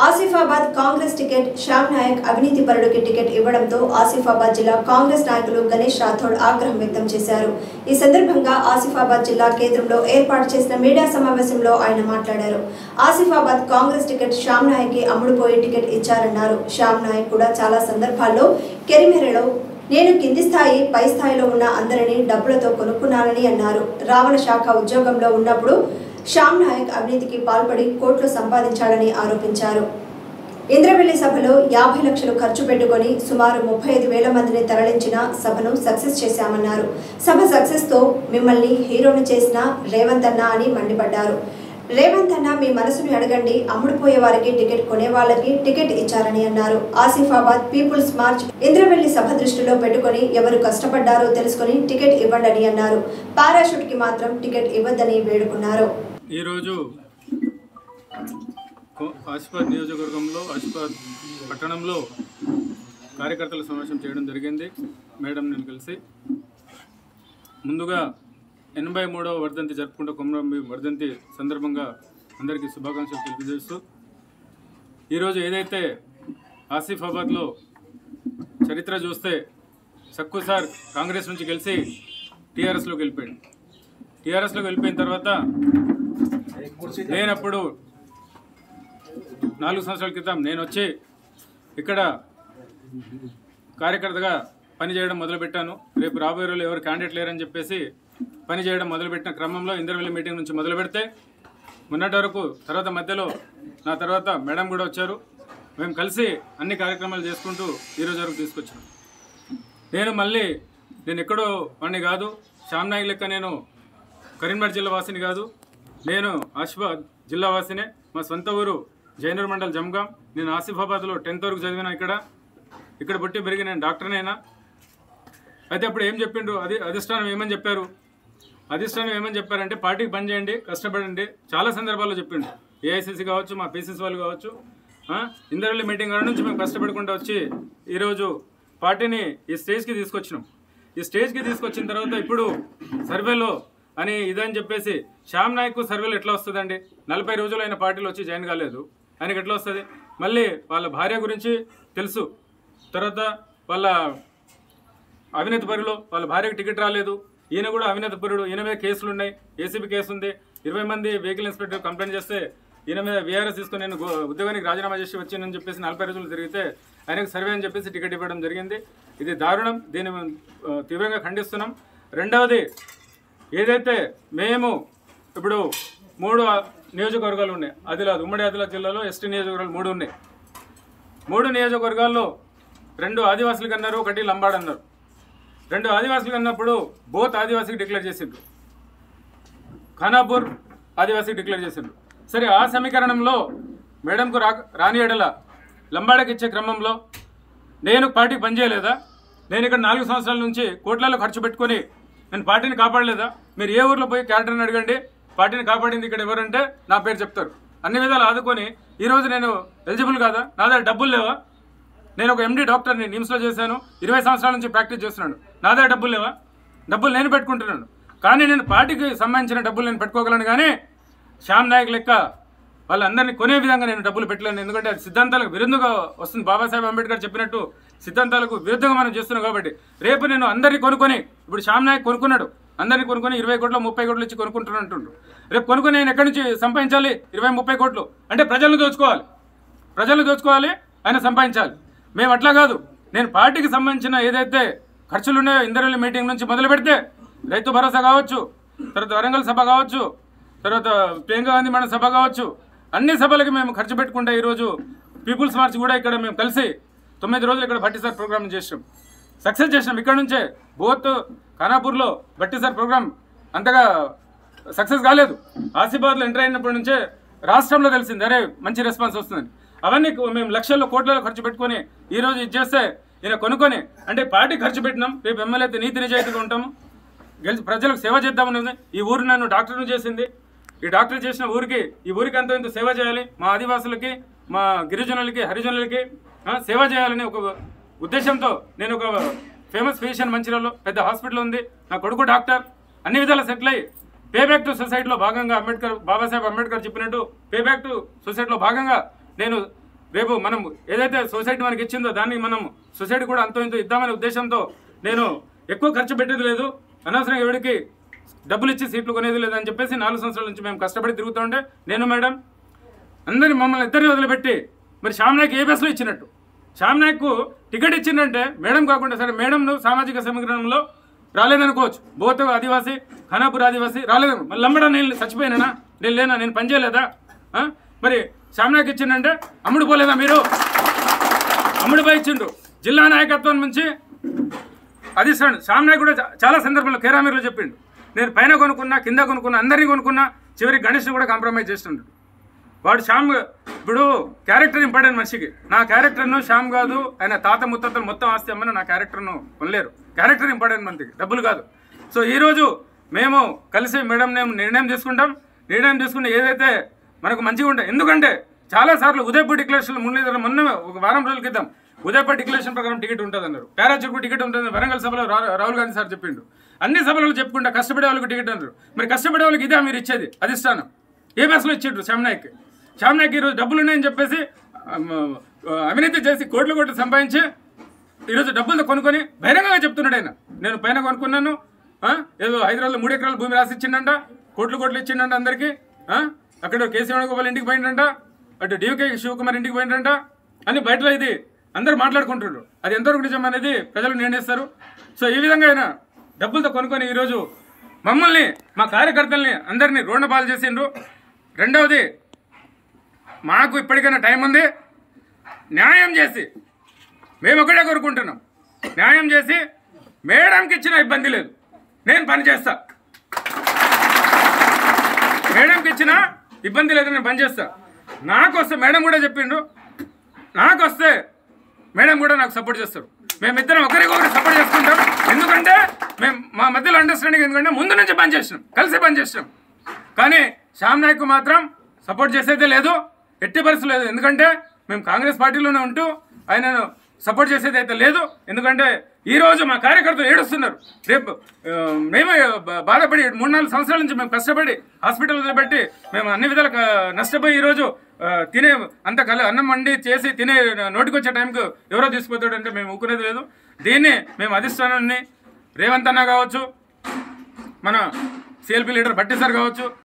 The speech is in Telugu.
ఆసిఫాబాద్ కాంగ్రెస్ టికెట్ శ్యామ్ నాయక్ అవినీతి పరుడికి టికెట్ ఇవ్వడంతో ఆసిఫాబాద్ జిల్లా కాంగ్రెస్ నాయకులు గణేష్ రాథోడ్ ఆగ్రహం వ్యక్తం చేశారు ఈ సందర్భంగా ఆసిఫాబాద్ జిల్లా కేంద్రంలో ఏర్పాటు చేసిన మీడియా సమావేశంలో ఆయన మాట్లాడారు ఆసిఫాబాద్ కాంగ్రెస్ టికెట్ శ్యామ్ నాయక్ కి అమ్ముడుపోయే టికెట్ ఇచ్చారన్నారు శ్యామ్ నాయక్ కూడా చాలా సందర్భాల్లో కెరిమెరలో నేను కింది స్థాయి పై స్థాయిలో ఉన్న అందరినీ డబ్బులతో కొనుక్కున్నానని అన్నారు రావణ శాఖ ఉద్యోగంలో ఉన్నప్పుడు శ్యామ్ నాయక్ అవినీతికి పాల్పడి కోట్లు సంపాదించాడని ఆరోపించారు ఇంద్రవెల్లి సభలో యాభై లక్షలు ఖర్చు పెట్టుకొని సుమారు ముప్పై ఐదు వేల మందిని తరలించిన సభను సక్సెస్ చేశామన్నారు సభ సక్సెస్ తో మిమ్మల్ని హీరోను చేసిన రేవంత్ అన్న అని మండిపడ్డారు రేవంత్ అన్న మీ మనసుని అడగండి అమ్ముడుపోయే వారికి టికెట్ కొనే వాళ్ళకి టికెట్ ఇచ్చారని అన్నారు ఆసిఫాబాద్ పీపుల్స్ మార్చ్ ఇంద్రవెల్లి సభ దృష్టిలో పెట్టుకొని ఎవరు కష్టపడ్డారో తెలుసుకొని టికెట్ ఇవ్వండి అని అన్నారు పారాషూట్ కి మాత్రం టికెట్ ఇవ్వద్దని వేడుకున్నారు ఈరోజు కో- ఆసిఫాబాద్ నియోజకవర్గంలో ఆసిఫాబాద్ పట్టణంలో కార్యకర్తల సమావేశం చేయడం జరిగింది మేడం నేను కలిసి ముందుగా ఎనభై మూడవ వర్ధంతి జరుపుకుంటూ కొమరంబి వర్ధంతి సందర్భంగా అందరికీ శుభాకాంక్షలు తెలియజేస్తూ ఈరోజు ఏదైతే ఆసిఫాబాద్లో చరిత్ర చూస్తే సక్కు సార్ కాంగ్రెస్ నుంచి గెలిచి టీఆర్ఎస్లోకి వెళ్ళిపోయాడు టీఆర్ఎస్లోకి వెళ్ళిపోయిన తర్వాత నేనప్పుడు నాలుగు సంవత్సరాల క్రితం నేను వచ్చి ఇక్కడ కార్యకర్తగా పనిచేయడం మొదలుపెట్టాను రేపు రాబోయే రోజులు ఎవరు క్యాండిడేట్ లేరని చెప్పేసి పని చేయడం మొదలుపెట్టిన క్రమంలో ఇందరవెల్లి మీటింగ్ నుంచి మొదలు పెడితే మొన్నటి వరకు తర్వాత మధ్యలో నా తర్వాత మేడం కూడా వచ్చారు మేము కలిసి అన్ని కార్యక్రమాలు చేసుకుంటూ ఈరోజు వరకు తీసుకొచ్చాం నేను మళ్ళీ నేను ఎక్కడో వాడిని కాదు శ్యామ్ నాయక్ లెక్క నేను కరీంనగర్ జిల్లా వాసిని కాదు నేను ఆసిఫాబాద్ జిల్లా వాసినే మా సొంత ఊరు జైనూర్ మండల్ జమ్గాం నేను ఆసిఫాబాద్లో టెన్త్ వరకు చదివిన ఇక్కడ ఇక్కడ పుట్టి పెరిగి నేను డాక్టర్నైనా అయితే అప్పుడు ఏం చెప్పిండ్రు అది అధిష్టానం ఏమని చెప్పారు అధిష్టానం ఏమని చెప్పారంటే పార్టీకి పని చేయండి కష్టపడండి చాలా సందర్భాల్లో చెప్పిండు ఏఐసిసి కావచ్చు మా పీసీసీ వాళ్ళు కావచ్చు ఆ, ఇందరల్లి మీటింగ్ కాడ నుంచి మేము కష్టపడుకుంటూ వచ్చి ఈరోజు పార్టీని ఈ స్టేజ్కి తీసుకొచ్చినాం ఈ స్టేజ్కి తీసుకొచ్చిన తర్వాత ఇప్పుడు సర్వేలో అని ఇదని చెప్పేసి శ్యామ్ నాయక్ సర్వేలో ఎట్లా వస్తుందండి నలభై రోజులు ఆయన పార్టీలో వచ్చి జాయిన్ కాలేదు ఆయనకి ఎట్లా వస్తుంది మళ్ళీ వాళ్ళ భార్య గురించి తెలుసు తర్వాత వాళ్ళ అవినీతి పరులు వాళ్ళ భార్యకు టికెట్ రాలేదు ఈయన కూడా అవినీతి పరుడు ఈయన మీద కేసులు ఉన్నాయి ఏసీబీ కేసు ఉంది ఇరవై మంది వెహికల్ ఇన్స్పెక్టర్ కంప్లైంట్ చేస్తే ఈయన మీద వీఆర్ఎస్ తీసుకుని నేను గో- ఉద్యోగానికి రాజీనామా చేసి వచ్చానని చెప్పేసి నలభై రోజులు తిరిగితే ఆయనకు సర్వే అని చెప్పేసి టికెట్ ఇవ్వడం జరిగింది ఇది దారుణం దీన్ని మేము, ఆ, తీవ్రంగా ఖండిస్తున్నాం రెండవది ఏదైతే మేము ఇప్పుడు మూడు నియోజకవర్గాలు ఉన్నాయి ఆదిలాబాద్ ఉమ్మడి ఆదిలాబాద్ జిల్లాలో ఎస్టీ నియోజకవర్గాలు మూడు ఉన్నాయి మూడు నియోజకవర్గాల్లో రెండు ఆదివాసులకు అన్నారు ఒకటి లంబాడ్ అన్నారు రెండు ఆదివాసులకు అన్నప్పుడు బోత్ ఆదివాసికి డిక్లేర్ చేసిండ్రు ఖానాపూర్ ఆదివాసికి డిక్లేర్ చేసిండ్రు సరే ఆ సమీకరణంలో మేడంకు రా రాని ఎడల లంబాడకి ఇచ్చే క్రమంలో నేను పార్టీకి పనిచేయలేదా నేను ఇక్కడ నాలుగు సంవత్సరాల నుంచి కోట్లలో ఖర్చు పెట్టుకొని నేను పార్టీని కాపాడలేదా మీరు ఏ ఊర్లో పోయి క్యారెక్టర్ని అడగండి పార్టీని కాపాడింది ఇక్కడ ఎవరంటే నా పేరు చెప్తారు అన్ని విధాలు ఆదుకొని ఈరోజు నేను ఎలిజిబుల్ కాదా నా దగ్గర డబ్బులు లేవా నేను ఒక ఎండి డాక్టర్ని నిమ్స్లో చేశాను ఇరవై సంవత్సరాల నుంచి ప్రాక్టీస్ చేస్తున్నాను నా దగ్గర డబ్బులు లేవా డబ్బులు నేను పెట్టుకుంటున్నాను కానీ నేను పార్టీకి సంబంధించిన డబ్బులు నేను పెట్టుకోగలను కానీ శ్యామ్ నాయక్ లెక్క వాళ్ళందరినీ కొనే విధంగా నేను డబ్బులు పెట్టలేను ఎందుకంటే అది సిద్ధాంతాలకు విరుద్ధంగా వస్తుంది బాబాసాహెబ్ అంబేద్కర్ చెప్పినట్టు సిద్ధాంతాలకు విరుద్ధంగా మనం చేస్తున్నాం కాబట్టి రేపు నేను అందరినీ కొనుక్కొని ఇప్పుడు శ్యామ్ నాయక్ కొనుక్కున్నాడు అందరినీ కొనుక్కొని ఇరవై కోట్లు ముప్పై కోట్లు ఇచ్చి కొనుక్కుంటున్నట్టుండు రేపు కొనుక్కొని నేను ఎక్కడి నుంచి సంపాదించాలి ఇరవై ముప్పై కోట్లు అంటే ప్రజలను దోచుకోవాలి ప్రజలను దోచుకోవాలి ఆయన సంపాదించాలి మేము అట్లా కాదు నేను పార్టీకి సంబంధించిన ఏదైతే ఖర్చులు ఉన్నాయో ఇందరల్లి మీటింగ్ నుంచి మొదలు పెడితే రైతు భరోసా కావచ్చు తర్వాత వరంగల్ సభ కావచ్చు తర్వాత ప్రియాంక గాంధీ మన సభ కావచ్చు అన్ని సభలకి మేము ఖర్చు పెట్టుకుంటే ఈరోజు పీపుల్స్ మార్చ్ కూడా ఇక్కడ మేము కలిసి తొమ్మిది రోజులు ఇక్కడ భట్టి సార్ ప్రోగ్రామ్ చేసాం సక్సెస్ చేసినాం ఇక్కడ నుంచే బోత్ ఖానాపూర్లో భట్టి సార్ ప్రోగ్రామ్ అంతగా సక్సెస్ కాలేదు ఆసిఫాబాద్లో ఎంటర్ అయినప్పటి నుంచే రాష్ట్రంలో తెలిసింది అరే మంచి రెస్పాన్స్ వస్తుందని అవన్నీ మేము లక్షల్లో కోట్లలో ఖర్చు పెట్టుకొని ఈ రోజు ఇది చేస్తే ఈయన కొనుక్కొని అంటే పార్టీ ఖర్చు పెట్టినాం రేపు ఎమ్మెల్యే అయితే నీతి నిజాయితీగా ఉంటాము గెలిచి ప్రజలకు సేవ చేద్దామని ఉంది. ఈ ఊరు నన్ను డాక్టర్ను చేసింది ఈ డాక్టర్ చేసిన ఊరికి ఈ ఊరికి అంత ఇంత సేవ చేయాలి మా ఆదివాసులకి మా గిరిజనులకి హరిజనులకి ఆ, సేవ చేయాలని ఒక ఉద్దేశంతో నేను ఒక ఫేమస్ ఫిజిషియన్ మంచిర్యాలలో పెద్ద హాస్పిటల్ ఉంది నా కొడుకు డాక్టర్ అన్ని విధాలా సెటిల్ అయ్యి పే బ్యాక్ టు సొసైటీలో భాగంగా అంబేద్కర్ బాబాసాహెబ్ అంబేద్కర్ చెప్పినట్టు పే బ్యాక్ టు సొసైటీలో భాగంగా నేను రేపు మనం ఏదైతే సొసైటీ మనకి ఇచ్చిందో దాన్ని మనం సొసైటీ కూడా అంతో ఇంతో ఇద్దామనే ఉద్దేశంతో నేను ఎక్కువ ఖర్చు పెట్టేది లేదు అనవసరంగా ఎవరికి డబ్బులు ఇచ్చి సీట్లు కొనేది లేదని చెప్పేసి నాలుగు సంవత్సరాల నుంచి మేము కష్టపడి తిరుగుతుంటే నేను మేడం అందరిని మమ్మల్ని ఇద్దరిని వదిలిపెట్టి మరి శ్యామ్ నాయక్ ఏ బస్సులో ఇచ్చినట్టు శ్యామ్ నాయక్కు టికెట్ ఇచ్చిందంటే మేడం కాకుండా సరే మేడంను సామాజిక సమగ్రంలో రాలేదనుకోవచ్చు బోత ఆదివాసి ఖానాపూర్ ఆదివాసి రాలేదు మరి లంబడ నేను చచ్చిపోయినా నేను లేనా నేను పని చేయలేదా ఆ? మరి శ్యామ్ నాయక్ ఇచ్చిందంటే అమ్ముడు పోలేదా మీరు అమ్ముడు పోయి ఇచ్చిండు జిల్లా నాయకత్వం నుంచి అది సార్ శ్యామ్ నాయక్ కూడా చా- చాలా సందర్భంలో కేరామీర్లో చెప్పిండు నేను పైన కొనుక్కున్నా కింద కొనుక్కున్నా అందరినీ కొనుక్కున్నా చివరి గణేష్ని కూడా కాంప్రమైజ్ చేస్తుండ్రు వాడు శ్యామ్ ఇప్పుడు క్యారెక్టర్ ఇంపార్టెంట్ మనిషికి నా క్యారెక్టర్ను శ్యామ్ కాదు ఆయన తాత ముత్తతలు మొత్తం ఆస్తి అమ్మని నా క్యారెక్టర్ను కొనలేరు క్యారెక్టర్ ఇంపార్టెంట్ మనకి డబ్బులు కాదు సో ఈరోజు మేము కలిసి మేడం మేము నిర్ణయం తీసుకుంటాం నిర్ణయం తీసుకుని ఏదైతే మనకు మంచిగా ఉంటాయి ఎందుకంటే చాలాసార్లు ఉదయపూర్ డిక్లరేషన్ ముందు మొన్న ఒక వారం రోజుల క్రితం ఉదయపూర్ డిక్లరేషన్ ప్రకారం టికెట్ ఉంటుంది అన్నారు పారాచూర్కు టికెట్ ఉంటుంది వరంగల్ సభలో రా- రాహుల్ గాంధీ సార్ చెప్పిండు అన్ని సభలలో చెప్పుకుంటా కష్టపడే వాళ్ళకి టికెట్ అన్నారు మరి కష్టపడే వాళ్ళకి ఇదే మీరు ఇచ్చేది అధిష్టానం ఏ బస్సులో ఇచ్చిండ్రు శ్యామ్ నాయక్ శ్యామ్ నాయక్ ఈరోజు డబ్బులు ఉన్నాయని చెప్పేసి అమ్, అవినీతి చేసి కోట్లు కోట్లు సంపాదించి ఈరోజు డబ్బులతో కొనుక్కొని బహిరంగంగా చెప్తున్నాడు ఆయన నేను పైన కొనుక్కున్నాను ఆ? ఏదో హైదరాబాద్లో మూడు ఎకరాల భూమి రాసి ఇచ్చిండంట కోట్లు కోట్లు ఇచ్చిండంట అందరికీ ఆ? అక్కడ కేసీ వేణుగోపాల్ ఇంటికి పోయిండంట అటు డివికే శివకుమార్ ఇంటికి పోయిండంట అని బయటలో ఇది అందరూ మాట్లాడుకుంటున్నారు అది ఎంతవరకు నిజం అనేది ప్రజలు నిర్ణయిస్తారు సో ఈ విధంగా ఆయన డబ్బులతో కొనుక్కొని ఈరోజు మమ్మల్ని మా కార్యకర్తల్ని అందరినీ రోడ్డు పాలు చేసిండ్రు రెండవది మాకు ఇప్పటికైనా టైం ఉంది న్యాయం చేసి మేము ఒకటే కోరుకుంటున్నాం న్యాయం చేసి మేడంకి ఇచ్చిన ఇబ్బంది లేదు నేను పని చేస్తా మేడంకి ఇచ్చిన ఇబ్బంది లేదు నేను పని చేస్తా నాకు వస్తే మేడం కూడా చెప్పిండు నాకు వస్తే మేడం కూడా నాకు సపోర్ట్ చేస్తారు మేమిద్దరం ఒకరికొకరు సపోర్ట్ చేసుకుంటాం ఎందుకంటే మేము మా మధ్యలో అండర్స్టాండింగ్ ఎందుకంటే ముందు నుంచి పని చేసినాం కలిసి పని చేసినాం కానీ శ్యామ్ నాయక్ మాత్రం సపోర్ట్ చేసేదే లేదు ఎట్టి పరిస్థితి లేదు ఎందుకంటే మేము కాంగ్రెస్ పార్టీలోనే ఉంటూ ఆయనను సపోర్ట్ చేసేది అయితే లేదు ఎందుకంటే ఈ రోజు మా కార్యకర్తలు ఏడుస్తున్నారు రేపు ఆ, మేమే బా- బాధపడి మూడు నాలుగు సంవత్సరాల నుంచి మేము కష్టపడి హాస్పిటల్ వదిలిపెట్టి మేము అన్ని విధాలుగా నష్టపోయి ఈరోజు ఆ, తినే అంత కల అన్నం వండి చేసి తినే నోటికి వచ్చే టైంకు ఎవరో తీసుకుపోతాడు అంటే మేము ఊకునేది లేదు దీన్ని మేము అధిష్టానాన్ని రేవంత్ అన్న కావచ్చు మన సిఎల్పి లీడర్ భట్టి సార్ కావచ్చు